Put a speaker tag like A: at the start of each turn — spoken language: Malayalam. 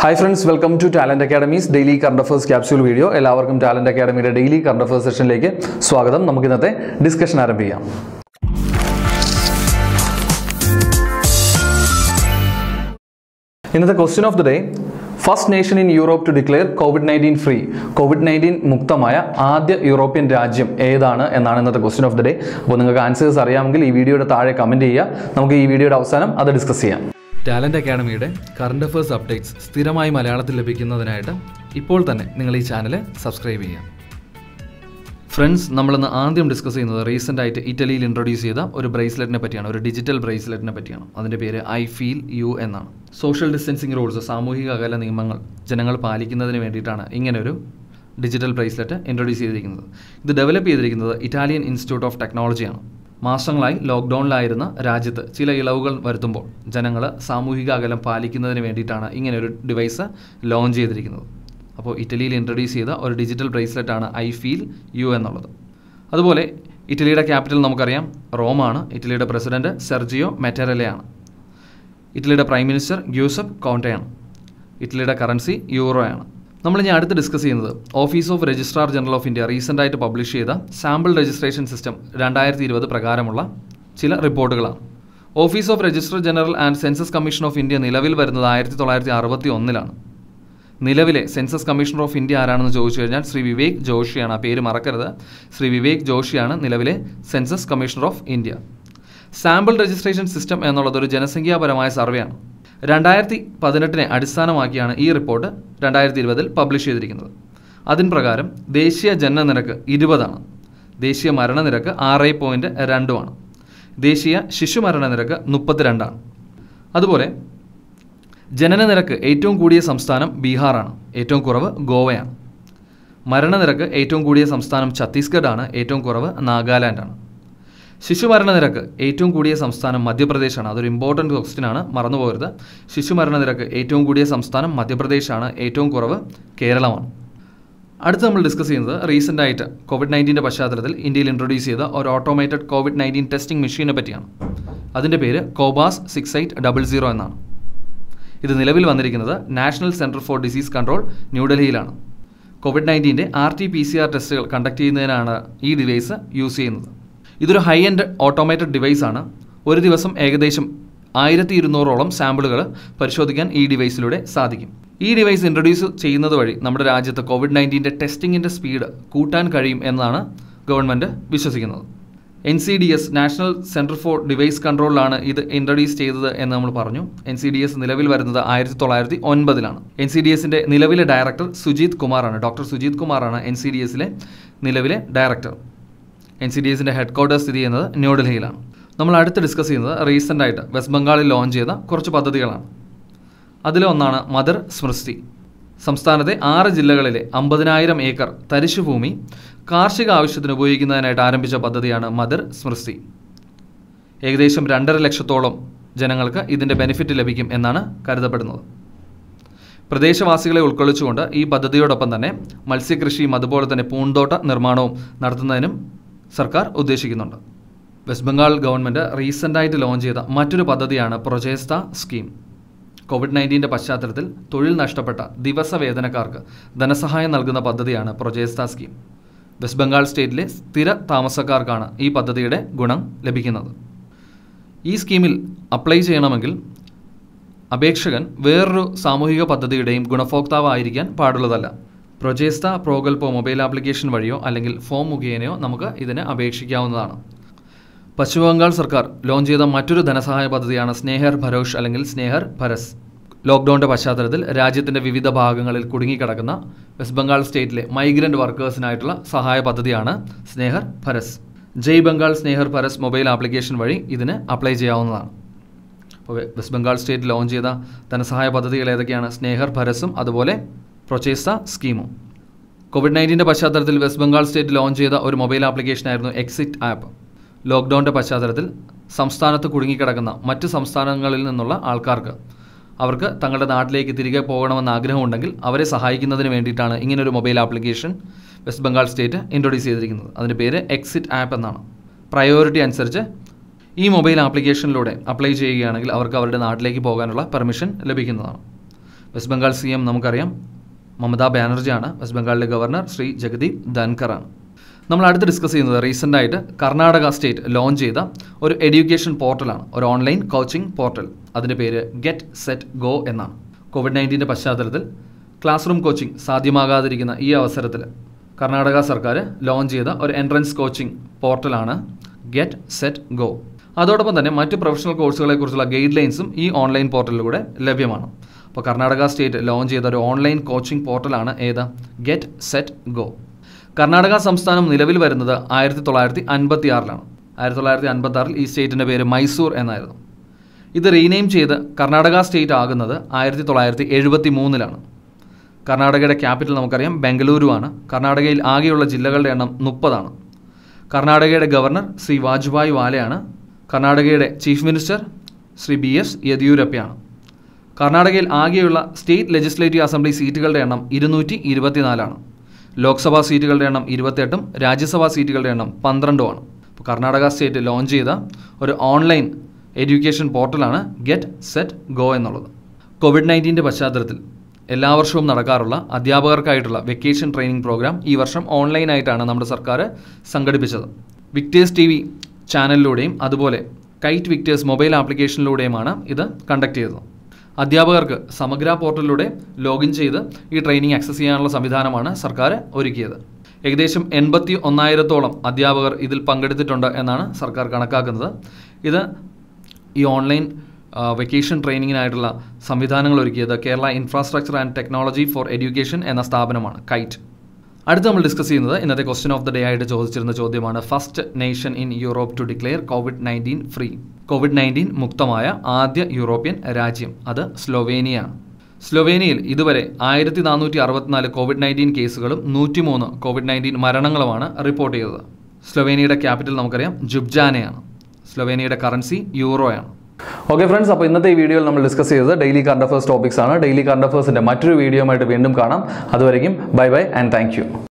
A: hi friends welcome to Talent Academy's daily current affairs capsule video എല്ലാവർക്കും ടാലന്റ് അക്കാഡമിയുടെ ഡെയിലി കറണ്ട് അഫേഴ്സ് സെഷനിലേക്ക് സ്വാഗതം നമുക്ക് ഇന്നത്തെ ഡിസ്കഷൻ ആരംഭിക്കാം ഇന്നത്തെ question of the day first nation in Europe to declare Covid nineteen free Covid nineteen മുക്തമായ ആദ്യ യൂറോപ്യൻ രാജ്യം ഏതാണ് എന്നാണ് ഇന്നത്തെ ക്വസ്റ്റ്യൻ ഓഫ് ദി ഡേ അപ്പോൾ നിങ്ങൾക്ക് ആൻസേഴ്സ് അറിയാമെങ്കിൽ ഈ വീഡിയോയുടെ താഴെ കമൻറ്റ് ചെയ്യുക നമുക്ക് ഈ വീഡിയോയുടെ അവസാനം അത് ഡിസ്കസ് ചെയ്യാം
B: ടാലന്റ് അക്കാഡമിയുടെ കറണ്ട് അഫയേഴ്സ് അപ്ഡേറ്റ്സ് സ്ഥിരമായി മലയാളത്തിൽ ലഭിക്കുന്നതിനായിട്ട് ഇപ്പോൾ തന്നെ നിങ്ങൾ ഈ ചാനൽ സബ്സ്ക്രൈബ് ചെയ്യാം ഫ്രണ്ട്സ് നമ്മളിന്ന് ആദ്യം ഡിസ്കസ് ചെയ്യുന്നത് റീസെൻ്റ് ആയിട്ട് ഇറ്റലിയിൽ ഇൻട്രൊഡ്യൂസ് ചെയ്ത ഒരു ബ്രേസ്ലെറ്റിനെ പറ്റിയാണ് ഒരു ഡിജിറ്റൽ ബ്രേസ്ലെറ്റിനെ പറ്റിയാണ് അതിൻ്റെ പേര് ഐ ഫീൽ യു എന്നാണ് സോഷ്യൽ ഡിസ്റ്റൻസിങ് റൂൾസ് സാമൂഹിക അകല നിയമങ്ങൾ ജനങ്ങൾ പാലിക്കുന്നതിന് വേണ്ടിയിട്ടാണ് ഇങ്ങനൊരു ഡിജിറ്റൽ ബ്രേസ്ലെറ്റ് ഇൻട്രൊഡ്യൂസ് ചെയ്തിരിക്കുന്നത് ഇത് ഡെവലപ്പ് ചെയ്തിരിക്കുന്നത് ഇറ്റാലിയൻ ഇൻസ്റ്റിറ്റ്യൂട്ട് ഓഫ് ടെക്നോളജിയാണ് മാസങ്ങളായി ലോക്ക്ഡൗണിലായിരുന്ന രാജ്യത്ത് ചില ഇളവുകൾ വരുത്തുമ്പോൾ ജനങ്ങൾ സാമൂഹിക അകലം പാലിക്കുന്നതിന് വേണ്ടിയിട്ടാണ് ഇങ്ങനൊരു ഡിവൈസ് ലോഞ്ച് ചെയ്തിരിക്കുന്നത് അപ്പോൾ ഇറ്റലിയിൽ ഇൻട്രൊഡ്യൂസ് ചെയ്ത ഒരു ഡിജിറ്റൽ ബ്രേസ്ലെറ്റ് ആണ് ഐ ഫീൽ യു എന്നുള്ളത് അതുപോലെ ഇറ്റലിയുടെ ക്യാപിറ്റൽ നമുക്കറിയാം റോമാണ് ഇറ്റലിയുടെ പ്രസിഡന്റ് സെർജിയോ മെറ്ററലയാണ് ഇറ്റലിയുടെ പ്രൈം മിനിസ്റ്റർ ഗ്യൂസഫ് കോണ്ടയാണ് ഇറ്റലിയുടെ കറൻസി യൂറോയാണ് നമ്മൾ ഇനി അടുത്ത് ഡിസ്കസ് ചെയ്യുന്നത് office of registrar general of India recent ആയിട്ട് പബ്ലിഷ് ചെയ്ത സാമ്പിൾ രജിസ്ട്രേഷൻ സിസ്റ്റം രണ്ടായിരത്തി ഇരുപത് പ്രകാരമുള്ള ചില റിപ്പോർട്ടുകളാണ് office of registrar general and census commission of India നിലവിൽ വരുന്നത് ആയിരത്തി തൊള്ളായിരത്തി അറുപത്തി ഒന്നിലാണ് നിലവിലെ സെൻസസ് കമ്മീഷണർ ഓഫ് ഇന്ത്യ ആരാണെന്ന് ചോദിച്ചു കഴിഞ്ഞാൽ ശ്രീ വിവേക് ജോഷിയാണ് ആ പേര് മറക്കരുത് ശ്രീ വിവേക് ജോഷിയാണ് നിലവിലെ census commissioner of India sample registration system എന്നുള്ളത് ഒരു ജനസംഖ്യാപരമായ സർവേയാണ് രണ്ടായിരത്തി പതിനെട്ടിനെ അടിസ്ഥാനമാക്കിയാണ് ഈ റിപ്പോർട്ട് രണ്ടായിരത്തി ഇരുപതിൽ പബ്ലിഷ് ചെയ്തിരിക്കുന്നത് അതിൻ പ്രകാരം ദേശീയ ജനനനിരക്ക് ഇരുപതാണ് ദേശീയ മരണനിരക്ക് ആറ് പോയിൻറ്റ് രണ്ടുമാണ് ദേശീയ ശിശുമരണ നിരക്ക് മുപ്പത്തിരണ്ടാണ് അതുപോലെ ജനനനിരക്ക് ഏറ്റവും കൂടിയ സംസ്ഥാനം ബീഹാറാണ് ഏറ്റവും കുറവ് ഗോവയാണ് മരണനിരക്ക് ഏറ്റവും കൂടിയ സംസ്ഥാനം ഛത്തീസ്ഗഡ് ആണ് ഏറ്റവും കുറവ് നാഗാലാൻഡാണ് ശിശുമരണനിരക്ക് ഏറ്റവും കൂടിയ സംസ്ഥാനം മധ്യപ്രദേശാണ് അതൊരു ഇമ്പോർട്ടൻറ്റ് ക്വസ്റ്റ്യൻ ആണ് മറന്നു പോകരുത് ശിശുമരണനിരക്ക് ഏറ്റവും കൂടിയ സംസ്ഥാനം മധ്യപ്രദേശാണ് ഏറ്റവും കുറവ് കേരളമാണ് അടുത്ത് നമ്മൾ ഡിസ്കസ് ചെയ്യുന്നത് റീസെൻ്റ് ആയിട്ട് കോവിഡ് നയൻറ്റീൻ്റെ പശ്ചാത്തലത്തിൽ ഇന്ത്യയിൽ ഇൻട്രൊഡ്യൂസ് ചെയ്ത ഒരു ഓട്ടോമേറ്റഡ് കോവിഡ് നയൻറ്റീൻ ടെസ്റ്റിംഗ് മെഷീനെ പറ്റിയാണ് അതിൻ്റെ പേര് cobas six eight double zero എന്നാണ് ഇത് നിലവിൽ വന്നിരിക്കുന്നത് national centre for disease control ന്യൂഡൽഹിയിലാണ് കോവിഡ് നയൻറ്റീൻ്റെ R T P C R ടെസ്റ്റുകൾ കണ്ടക്ട് ചെയ്യുന്നതിനാണ് ഈ ഡിവൈസ് യൂസ് ചെയ്യുന്നത് ഇതൊരു ഹൈ എൻഡ് ഓട്ടോമേറ്റഡ് ഡിവൈസ് ആണ് ഒരു ദിവസം ഏകദേശം ആയിരത്തി ഇരുന്നൂറോളം സാമ്പിളുകൾ പരിശോധിക്കാൻ ഈ ഡിവൈസിലൂടെ സാധിക്കും ഈ ഡിവൈസ് ഇൻട്രൊഡ്യൂസ് ചെയ്യുന്നത് വഴി നമ്മുടെ രാജ്യത്ത് കോവിഡ് നയൻറ്റീൻ്റെ ടെസ്റ്റിങ്ങിൻ്റെ സ്പീഡ് കൂട്ടാൻ കഴിയും എന്നാണ് ഗവൺമെൻറ് വിശ്വസിക്കുന്നത് N C D S national centre for device കൺട്രോളിലാണ് ഇത് ഇൻട്രൊഡ്യൂസ് ചെയ്തത് എന്ന് നമ്മൾ പറഞ്ഞു എൻ സി ഡി എസ് നിലവിൽ വരുന്നത് ആയിരത്തി തൊള്ളായിരത്തി ഒൻപതിലാണ് എൻ സി ഡി എസിൻ്റെ നിലവിലെ ഡയറക്ടർ സുജിത് കുമാറാണ് ഡോക്ടർ സുജിത് കുമാറാണ് എൻ സി ഡി എസിലെ നിലവിലെ ഡയറക്ടർ എൻ സി ഡി എസിൻ്റെ ഹെഡ് ക്വാർട്ടേഴ്സ് സ്ഥിതി ചെയ്യുന്നത് ന്യൂഡൽഹിയിലാണ് നമ്മൾ അടുത്ത് ഡിസ്കസ് ചെയ്യുന്നത് റീസെൻ്റ് ആയിട്ട് വെസ്റ്റ് ബംഗാളിൽ ലോഞ്ച് ചെയ്ത കുറച്ച് പദ്ധതികളാണ് അതിലൊന്നാണ് മദർ സ്മൃതി സംസ്ഥാനത്തെ ആറ് ജില്ലകളിലെ അമ്പതിനായിരം ഏക്കർ തരിശുഭൂമി കാർഷിക ആവശ്യത്തിന് ഉപയോഗിക്കുന്നതിനായിട്ട് ആരംഭിച്ച പദ്ധതിയാണ് മദർ സ്മൃതി ഏകദേശം രണ്ടര ലക്ഷത്തോളം ജനങ്ങൾക്ക് ഇതിൻ്റെ ബെനിഫിറ്റ് ലഭിക്കും എന്നാണ് കരുതപ്പെടുന്നത് പ്രദേശവാസികളെ ഉൾക്കൊള്ളിച്ചുകൊണ്ട് ഈ പദ്ധതിയോടൊപ്പം തന്നെ മത്സ്യകൃഷിയും അതുപോലെ തന്നെ പൂന്തോട്ട നിർമ്മാണവും നടത്തുന്നതിനും സർക്കാർ ഉദ്ദേശിക്കുന്നുണ്ട് വെസ്റ്റ് ബംഗാൾ ഗവൺമെൻറ് റീസെൻ്റായിട്ട് ലോഞ്ച് ചെയ്ത മറ്റൊരു പദ്ധതിയാണ് പ്രൊജേസ്ത സ്കീം കോവിഡ് നയൻറ്റീൻ്റെ പശ്ചാത്തലത്തിൽ തൊഴിൽ നഷ്ടപ്പെട്ട ദിവസവേതനക്കാർക്ക് ധനസഹായം നൽകുന്ന പദ്ധതിയാണ് പ്രൊജേസ്ത സ്കീം വെസ്റ്റ് ബംഗാൾ സ്റ്റേറ്റിലെ സ്ഥിര താമസക്കാർക്കാണ് ഈ പദ്ധതിയുടെ ഗുണം ലഭിക്കുന്നത് ഈ സ്കീമിൽ അപ്ലൈ ചെയ്യണമെങ്കിൽ അപേക്ഷകൻ വേറൊരു സാമൂഹിക പദ്ധതിയുടെയും ഗുണഭോക്താവായിരിക്കാൻ പാടുള്ളതല്ല പ്രൊജേസ്ത പ്രോഗൽപോ മൊബൈൽ ആപ്ലിക്കേഷൻ വഴിയോ അല്ലെങ്കിൽ ഫോം മുഖേനയോ നമുക്ക് ഇതിന് അപേക്ഷിക്കാവുന്നതാണ് പശ്ചിമ ബംഗാൾ സർക്കാർ ലോഞ്ച് ചെയ്ത മറ്റൊരു ധനസഹായ പദ്ധതിയാണ് സ്നേഹർ ഭരോഷ് അല്ലെങ്കിൽ സ്നേഹർ ഭരസ് ലോക്ക്ഡൗണിൻ്റെ പശ്ചാത്തലത്തിൽ രാജ്യത്തിൻ്റെ വിവിധ ഭാഗങ്ങളിൽ കുടുങ്ങിക്കിടക്കുന്ന വെസ്റ്റ് ബംഗാൾ സ്റ്റേറ്റിലെ മൈഗ്രൻ്റ് വർക്കേഴ്സിനായിട്ടുള്ള സഹായ പദ്ധതിയാണ് സ്നേഹർ ഭരസ് ജയ് ബംഗാൾ സ്നേഹർ ഭരസ് മൊബൈൽ ആപ്ലിക്കേഷൻ വഴി ഇതിന് അപ്ലൈ ചെയ്യാവുന്നതാണ് അപ്പോൾ വെസ്റ്റ് ബംഗാൾ സ്റ്റേറ്റ് ലോഞ്ച് ചെയ്ത ധനസഹായ പദ്ധതികൾ ഏതൊക്കെയാണ് സ്നേഹർ ഭരസും അതുപോലെ പ്രൊച്ചേസ്ത സ്കീമും കോവിഡ് നയൻറ്റീൻ്റെ പശ്ചാത്തലത്തിൽ വെസ്റ്റ് ബംഗാൾ സ്റ്റേറ്റ് ലോഞ്ച് ചെയ്ത ഒരു മൊബൈൽ ആപ്ലിക്കേഷനായിരുന്നു എക്സിറ്റ് ആപ്പ് ലോക്ക്ഡൗണിൻ്റെ പശ്ചാത്തലത്തിൽ സംസ്ഥാനത്ത് കുടുങ്ങിക്കിടക്കുന്ന മറ്റ് സംസ്ഥാനങ്ങളിൽ നിന്നുള്ള ആൾക്കാർക്ക് അവർക്ക് തങ്ങളുടെ നാട്ടിലേക്ക് തിരികെ പോകണമെന്ന് ആഗ്രഹമുണ്ടെങ്കിൽ അവരെ സഹായിക്കുന്നതിന് വേണ്ടിയിട്ടാണ് ഇങ്ങനൊരു mobile application West Bengal state introduce ചെയ്തിരിക്കുന്നത് അതിൻ്റെ പേര് എക്സിറ്റ് ആപ്പ് എന്നാണ് പ്രയോറിറ്റി അനുസരിച്ച് ഈ മൊബൈൽ ആപ്ലിക്കേഷനിലൂടെ അപ്ലൈ ചെയ്യുകയാണെങ്കിൽ അവർക്ക് അവരുടെ നാട്ടിലേക്ക് പോകാനുള്ള പെർമിഷൻ ലഭിക്കുന്നതാണ് വെസ്റ്റ് ബംഗാൾ സി എം നമുക്കറിയാം മമതാ ബാനർജിയാണ് വെസ്റ്റ് ബംഗാളിലെ ഗവർണർ ശ്രീ ജഗദീപ് ധൻകറാണ് നമ്മൾ അടുത്ത് ഡിസ്കസ് ചെയ്യുന്നത് റീസെൻ്റ് ആയിട്ട് കർണാടക സ്റ്റേറ്റ് ലോഞ്ച് ചെയ്ത ഒരു എഡ്യൂക്കേഷൻ പോർട്ടലാണ് ഒരു ഓൺലൈൻ കോച്ചിങ് പോർട്ടൽ അതിൻ്റെ പേര് ഗെറ്റ് സെറ്റ് ഗോ എന്നാണ് കോവിഡ് നയൻറ്റീൻ്റെ പശ്ചാത്തലത്തിൽ ക്ലാസ് റൂം കോച്ചിങ് സാധ്യമാകാതിരിക്കുന്ന ഈ അവസരത്തിൽ കർണാടക സർക്കാർ ലോഞ്ച് ചെയ്ത ഒരു എൻട്രൻസ് കോച്ചിങ് പോർട്ടലാണ് ഗെറ്റ് സെറ്റ് ഗോ അതോടൊപ്പം തന്നെ മറ്റ് പ്രൊഫഷണൽ കോഴ്സുകളെക്കുറിച്ചുള്ള ഗൈഡ് ലൈൻസും ഈ ഓൺലൈൻ പോർട്ടലിലൂടെ ലഭ്യമാണ് അപ്പോൾ കർണാടക സ്റ്റേറ്റ് ലോഞ്ച് ചെയ്ത ഒരു ഓൺലൈൻ കോച്ചിങ് പോർട്ടലാണ് ഏത് ഗെറ്റ് സെറ്റ് ഗോ കർണാടക സംസ്ഥാനം നിലവിൽ വരുന്നത് ആയിരത്തി തൊള്ളായിരത്തി അൻപത്തി ആറിലാണ് ആയിരത്തി തൊള്ളായിരത്തി അൻപത്തി ആറിൽ ഈ സ്റ്റേറ്റിൻ്റെ പേര് മൈസൂർ എന്നായിരുന്നു ഇത് റീനെയിം ചെയ്ത് കർണാടക സ്റ്റേറ്റ് ആകുന്നത് ആയിരത്തി തൊള്ളായിരത്തി എഴുപത്തി മൂന്നിലാണ് കർണാടകയുടെ ക്യാപിറ്റൽ നമുക്കറിയാം ബംഗളൂരുവാണ് കർണാടകയിൽ ആകെയുള്ള ജില്ലകളുടെ എണ്ണം മുപ്പതാണ് കർണാടകയുടെ ഗവർണർ ശ്രീ വാജ്ഭായ് വാലയാണ് കർണാടകയുടെ chief minister Shri B S യെദ്യൂരപ്പയാണ് കർണാടകയിൽ ആകെയുള്ള സ്റ്റേറ്റ് ലെജിസ്ലേറ്റീവ് അസംബ്ലി സീറ്റുകളുടെ എണ്ണം ഇരുന്നൂറ്റി ഇരുപത്തിനാലാണ് ലോക്സഭാ സീറ്റുകളുടെ എണ്ണം ഇരുപത്തെട്ടും രാജ്യസഭാ സീറ്റുകളുടെ എണ്ണം പന്ത്രണ്ടുമാണ് അപ്പോൾ കർണാടക സ്റ്റേറ്റ് ലോഞ്ച് ചെയ്ത ഒരു ഓൺലൈൻ എഡ്യൂക്കേഷൻ പോർട്ടലാണ് ഗെറ്റ് സെറ്റ് ഗോ എന്നുള്ളത് കോവിഡ് നയൻറ്റീൻ്റെ പശ്ചാത്തലത്തിൽ എല്ലാ വർഷവും നടക്കാറുള്ള അധ്യാപകർക്കായിട്ടുള്ള വെക്കേഷൻ ട്രെയിനിങ് പ്രോഗ്രാം ഈ വർഷം ഓൺലൈനായിട്ടാണ് നമ്മുടെ സർക്കാർ സംഘടിപ്പിച്ചത് വിക്ടേഴ്സ് ടി വി ചാനലിലൂടെയും അതുപോലെ കൈറ്റ് വിക്ടേഴ്സ് മൊബൈൽ ആപ്ലിക്കേഷനിലൂടെയുമാണ് ഇത് കണ്ടക്ട് ചെയ്തത് അധ്യാപകർക്ക് സമഗ്ര പോർട്ടലിലൂടെ ലോഗിൻ ചെയ്ത് ഈ ട്രെയിനിങ് ആക്സസ് ചെയ്യാനുള്ള സംവിധാനമാണ് സർക്കാർ ഒരുക്കിയത് ഏകദേശം എൺപത്തി ഒന്നായിരത്തോളം അധ്യാപകർ ഇതിൽ പങ്കെടുത്തിട്ടുണ്ട് എന്നാണ് സർക്കാർ കണക്കാക്കുന്നത് ഇത് ഈ ഓൺലൈൻ വെക്കേഷൻ ട്രെയിനിങ്ങിനായിട്ടുള്ള സംവിധാനങ്ങൾ ഒരുക്കിയത് Kerala infrastructure and technology for education എന്ന സ്ഥാപനമാണ് കൈറ്റ് അടുത്ത് നമ്മൾ ഡിസ്കസ് ചെയ്യുന്നത് ഇന്നത്തെ ക്വസ്റ്റ്യൻ ഓഫ് ദ ഡേ ആയിട്ട് ചോദിച്ചിരുന്ന ചോദ്യമാണ് first nation in Europe to declare Covid nineteen free Covid nineteen മുക്തമായ ആദ്യ യൂറോപ്യൻ രാജ്യം അത് സ്ലൊവേനിയയാണ് സ്ലൊവേനിയയിൽ ഇതുവരെ ആയിരത്തി നാനൂറ്റി അറുപത്തിനാല് കോവിഡ് നയൻറ്റീൻ കേസുകളും നൂറ്റിമൂന്ന് കോവിഡ് നയൻറ്റീൻ മരണങ്ങളുമാണ് റിപ്പോർട്ട് ചെയ്തത് സ്ലൊവേനിയയുടെ ക്യാപിറ്റൽ നമുക്കറിയാം ജുബ്ജാനയാണ് സ്ലൊവേനിയയുടെ കറൻസി യൂറോയാണ്
A: ഓക്കെ ഫ്രണ്ട്സ് അപ്പോൾ ഇന്നത്തെ ഈ വീഡിയോയിൽ നമ്മൾ ഡിസ്കസ് ചെയ്തത് ഡെയിലി കറണ്ട് അഫേഴ്സ് ടോപ്പിക്സ് ആണ് ഡെയിലി കറണ്ട് അഫേഴ്സിൻ്റെ മറ്റൊരു വീഡിയോ ആയിട്ട് വീണ്ടും കാണാം അതുവരെയും ബൈ ബൈ ആൻഡ് താങ്ക്